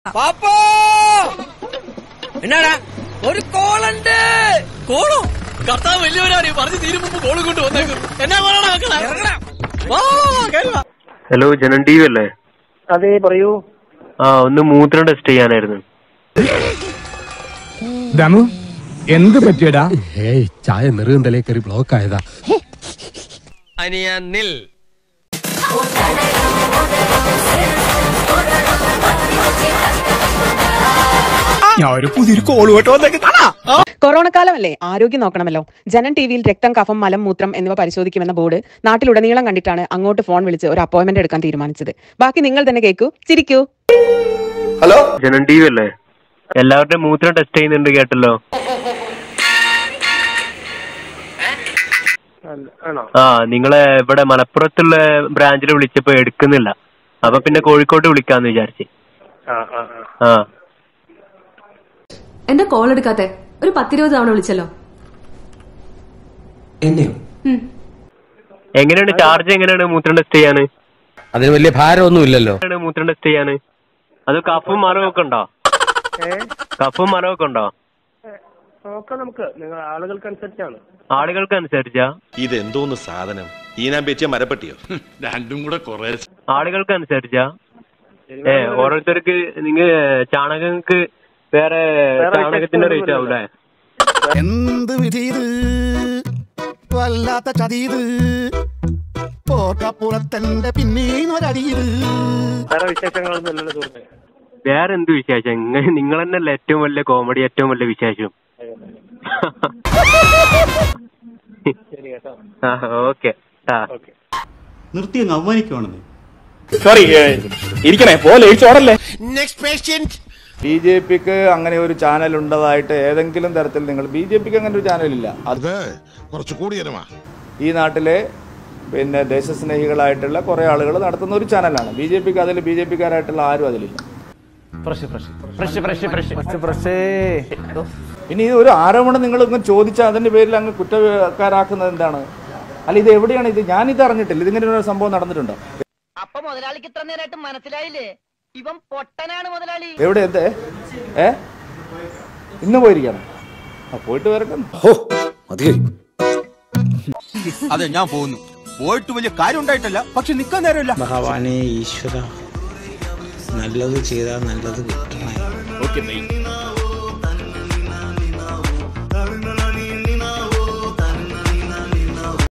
പാപ്പോ എന്നാടാ ഒരു കോളുണ്ട് കോളോ കർത്താവ് വലിയവരാണ് പറഞ്ഞു തീരും മുമ്പ് കോള് കൊണ്ട് വന്നേക്കും എന്നാ പറയണ മക്കളെ ഇറങ്ങടാ. വാ, കേറി വാ. ഹലോ ജനൻ ടി വി അല്ലേ അതെ പറയൂ ആ ഒന്ന് മൂത്രം ടെസ്റ്റ് ചെയ്യാനായിരുന്നു ദമു എന്ത് പറ്റിയടാ ഏയ് ചായ നെറുകന്തലേ കയറി ബ്ലോക്ക് ആയതാ അനിയ നിൽ ഞാൻ ഒരു പുതിയൊരു കോൾ കേട്ടോ വന്നേക്കാ കൊറോണ കാലമല്ലേ ആരോഗ്യം നോക്കണമല്ലോ ജനൻ ടി വിയിൽ രക്തം കഫം മലം മൂത്രം എന്നിവ പരിശോധിക്കുമെന്ന ബോർഡ് നാട്ടിലുടനീളം കണ്ടിട്ടാണ് അങ്ങോട്ട് ഫോൺ വിളിച്ച് ഒരു അപ്പോയിന്റ്മെന്റ് എടുക്കാൻ തീരുമാനിച്ചത് ബാക്കി നിങ്ങൾ തന്നെ കേൾക്കൂ ചിരിക്കൂ ഹലോ ജനൻ ടി വി അല്ലേ എല്ലാവരുടെയും മൂത്രം ടെസ്റ്റ് ചെയ്യുന്നുണ്ട് കേട്ടല്ലോ ആണോ ആ നിങ്ങളെ ഇവിടെ മലപ്പുറത്തുള്ള ബ്രാഞ്ചിൽ വിളിച്ചപ്പോ എടുക്കുന്നില്ല അപ്പൊ പിന്നെ കോഴിക്കോട്ട് വിളിക്കാന്ന് വിചാരിച്ച് ആ ആ ആ. ആ എന്താ കോൾ എടുക്കാത്തെ ഒരു പത്തിരുപത് തവണ വിളിച്ചല്ലോ എന്നെയോ ഉം. എങ്ങനെയാണ് ചാർജ് എങ്ങനെയാണ് മൂത്രം ടെസ്റ്റ് ചെയ്യാന് അതിന് വലിയ ഭാരമൊന്നും ഇല്ലല്ലോ എങ്ങനെയാണ് മൂത്രം ടെസ്റ്റ് ചെയ്യാന് അത് കഫും മരവും ഒക്കെ ഉണ്ടോ ഏ കഫും മരവും ഒക്കെ ഉണ്ടോ നോക്കാം നമുക്ക് നിങ്ങൾ ആളുകൾക്കനുസരിച്ചാണ് ആളുകൾക്ക് അനുസരിച്ചാ ഇതെന്തോന്ന് സാധനം ഈനാൻ പറ്റിയ മരപ്പെട്ടിയോ രണ്ടും കൂടെ കുറെ ആളുകൾക്ക് അനുസരിച്ചാ ഏ ഓരോരുത്തർക്ക് നിങ്ങ ചാണകങ്ങൾക്ക് വേറെ വേറെ ചാണകത്തിന്റെ റേറ്റ് വിശേഷങ്ങളൊന്നുമില്ല. ആവൂലേ എന്ത് വിധീത് വല്ലാത്ത ചതീത് പോർക്കപ്പുറത്തെന്റെ പിന്നീന്നൊരടിയത് വേറെ വിശേഷങ്ങളൊന്നും ഇല്ലല്ലോ സുഹൃത്തെ വേറെ എന്ത് വിശേഷം ഇങ്ങ- നിങ്ങൾ തന്നെയല്ലേ ഏറ്റവും വലിയ കോമഡി ഏറ്റവും വലിയ വിശേഷം ശരി കേട്ടോ ആ ഓക്കെ ആ ഓക്കെ നിർത്തി അങ്ങ് അവമാനിക്കുവാണെന്ന് സോറി ഇരിക്കണേ പോലെ ചോറല്ലേ ബി ജെ പിക്ക് അങ്ങനെ ഒരു ചാനൽ ഉണ്ടതായിട്ട് ഏതെങ്കിലും തരത്തിൽ നിങ്ങൾ ബി ജെ പിക്ക് അങ്ങനെ ഒരു ചാനലില്ല അത് കുറച്ച് കൂടിയനുമാ ഈ നാട്ടിലെ പിന്നെ ദേശസ്നേഹികളായിട്ടുള്ള കുറെ ആളുകൾ നടത്തുന്ന ഒരു ചാനലാണ് ബി ജെ പിക്ക് അതിൽ ബി ജെ പിക്കാരായിട്ടുള്ള ആരും അതിലില്ല ഇനി ഇത് ഒരു ആരോപണം നിങ്ങൾ ഇങ്ങനെ ചോദിച്ചാൽ അതിന്റെ പേരിൽ അങ്ങ് കുറ്റക്കാരാക്കുന്നത് എന്താണ് അല്ല ഇത് എവിടെയാണ് ഇത് ഞാനിത് അറിഞ്ഞിട്ടില്ല ഇതിങ്ങനെ ഒരു സംഭവം നടന്നിട്ടുണ്ടോ അപ്പൊ മുതലാളിക്ക് ഇത്ര നേരമായിട്ട് മനസ്സിലായില്ലേ ഇവൻ പൊട്ടനാണ് മുതലാളി എവിടെ എന്തേ ഏ ഇന്ന് പോയിരിക്കണം ആ പോയിട്ട് വരട്ടെ അതെ ഞാൻ പോകുന്നു പോയിട്ട് വലിയ കാര്യം ഉണ്ടായിട്ടല്ല പക്ഷെ നിക്കാൻ നേരമില്ല ഭഗവാനെ ഈശ്വര നല്ലത് ചെയ്താൽ നല്ലത് കിട്ടണേ ഓക്കെ